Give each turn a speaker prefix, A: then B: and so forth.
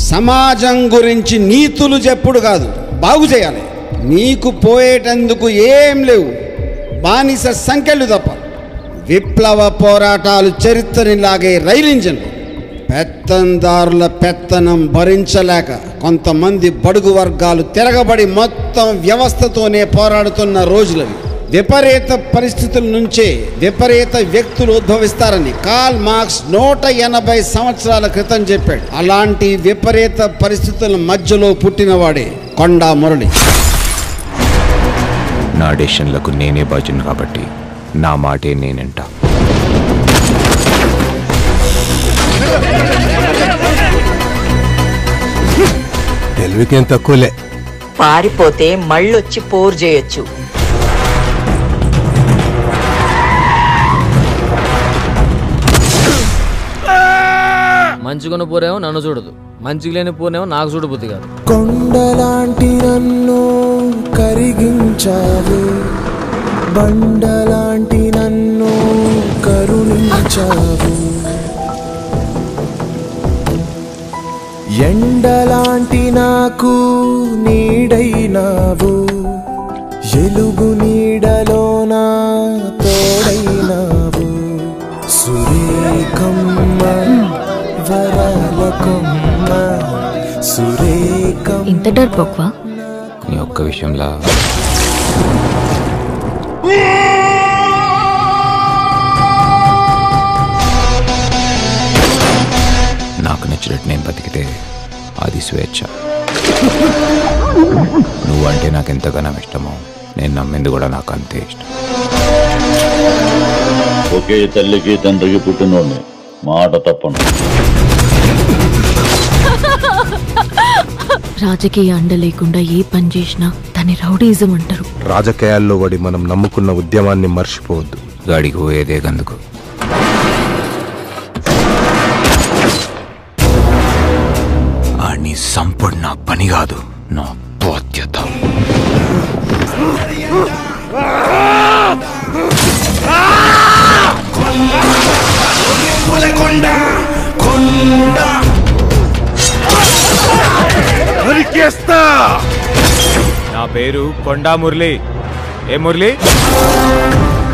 A: సమాజం గురించి నీతులు చెప్పుడు కాదు బాగు చేయాలి నీకు పోయేటందుకు ఏం లేవు బానిస సంఖ్యలు తప్ప విప్లవ పోరాటాలు చరిత్రనిలాగే రైలు ఇంజన్లు పెత్తందారుల పెత్తనం భరించలేక కొంతమంది బడుగు వర్గాలు తిరగబడి మొత్తం వ్యవస్థతోనే పోరాడుతున్న రోజులవి విపరీత పరిస్థితుల నుంచే విపరీత వ్యక్తులు ఉద్భవిస్తారని కాల్ మార్క్స్ నూట ఎనభై సంవత్సరాల క్రితం చెప్పాడు అలాంటి విపరీత పరిస్థితుల మధ్యలో పుట్టినవాడే కొండా మురళి
B: నా డెసిషన్లకు నేనే బాధ్యుని కాబట్టి నా మాటే నేనంట
C: తెలివికేం తక్కువలే
D: పారిపోతే మళ్ళొచ్చి పోరు చేయొచ్చు
E: మంచిగున్న పూరేమో నన్ను చూడదు మంచిగా లేని పూర్ణేమో నాకు చూడబుద్ది కాదు
F: కొండలాంటి నన్ను కరిగించావు బండలాంటి నన్ను కరుణించావు ఎండలాంటి నాకు నీడైనావు ఎలుగు నీడలోన తోడైనావు సురేఖమ్మ వరాల కొమ్మ సురేఖమ్మ
G: ఇంత డర్పోక్వా
B: నీ ఒక్క విషయంలో నాకు నచ్చినట్టు నేను బతికితే అది స్వేచ్ఛ నువ్వంటే నాకు ఎంతగానో ఇష్టమో నేను నమ్మింది కూడా నాకు అంతే ఇష్టం
H: ఒకే తల్లికి తండ్రికి పుట్టినోడిని మాట తప్పను
G: రాజకీయ అండ లేకుండా ఏ పని చేసినా దాన్ని రౌడీజం అంటారు
C: రాజకీయాల్లో పడి మనం నమ్ముకున్న ఉద్యమాన్ని మర్చిపోవద్దు
B: గాడికి పోయేదే గందుకు ఆడిని సంపడు నా పని కాదు నా బాధ్యత
I: నా పేరు కొండా మురళి ఏ మురళి